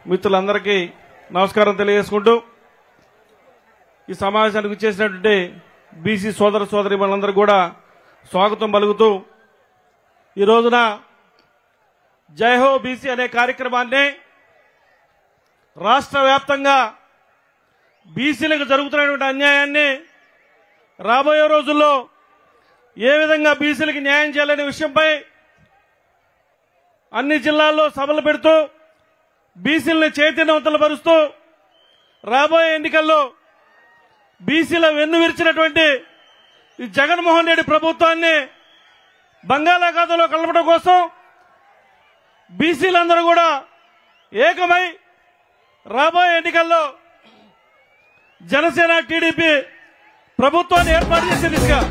మిత్రులందరికీ నమస్కారం తెలియజేసుకుంటూ ఈ సమావేశానికి వచ్చేసినటువంటి బీసీ సోదర సోదరి మనందరూ కూడా స్వాగతం పలుకుతూ ఈ రోజున జైహో బీసీ అనే కార్యక్రమాన్ని రాష్ట్ర వ్యాప్తంగా బీసీలకు జరుగుతున్నటువంటి అన్యాయాన్ని రాబోయే రోజుల్లో ఏ విధంగా బీసీలకు న్యాయం చేయాలనే విషయంపై అన్ని జిల్లాల్లో సభలు పెడుతూ బీసీలను చైతన్యవంతులపరుస్తూ రాబోయే ఎన్నికల్లో బీసీల వెన్ను విరిచినటువంటి ఈ జగన్మోహన్ రెడ్డి ప్రభుత్వాన్ని బంగాళాఖాతంలో కలపడం కోసం బీసీలందరూ కూడా ఏకమై రాబోయే ఎన్నికల్లో జనసేన టీడీపీ ప్రభుత్వాన్ని ఏర్పాటు చేసే దిశగా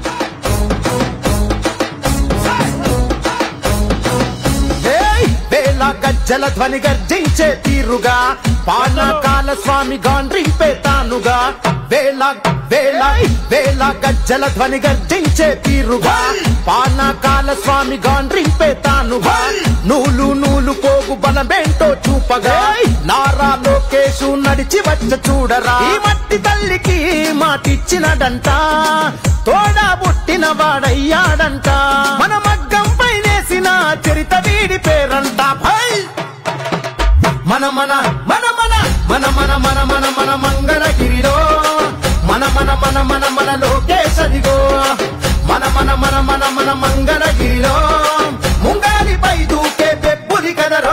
ఏయ్! వేల గజ్జల ధ్వని గర్జించే తీరుగా పానకాల స్వామి గాండ్రింపే తానుగా వేల వేల వేల గజ్జల ధ్వని గర్జించే తీరుగా పానకాల స్వామి గాండ్రింపే తానుగా నూలు నూలు పోగు బలమేంటో చూపగా నారా లోకేశు నడిచి వచ్చ చూడరా ఈ మట్టి తల్లికి మాటిచ్చినడంట తోడా పుట్టిన వాడయ్యాడంట మన మగ్గం పైనేసిన చరిత వీడి పేరంట భై మన మన మన మన మన మన మన మన మన మంగళగిరిలో మన మన మన మన మన లోకేశదిగో మన మన మన మన మన మంగళగిరిలో ముంగాలిపై దూకే పెప్పుది కదరో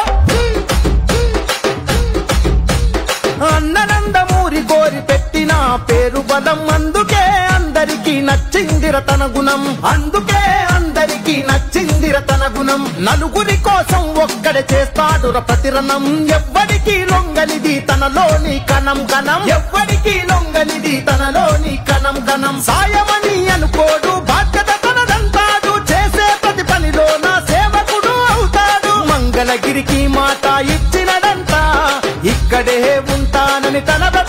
అన్ననందమూరి గోరి పెట్టిన పేరు బలం అందుకే అందరికీ నచ్చిందిర తన గుణం అందుకే అందరికీ నచ్చిందిర తన గుణం నలుగురి కోసం ఒక్కడే చేస్తాడు ప్రతిరణం ఎవ్వడికి లొంగనిది తనలోని కణం కణం ఎవ్వడికి లొంగనిది తనలోని కణం కణం సాయమని అనుకోడు బాధ్యత తనదంటాడు చేసే ప్రతి పనిలో నా సేవకుడు అవుతాడు మంగళగిరికి మాట ఇచ్చినడంట ఇక్కడే ఉంటానని తన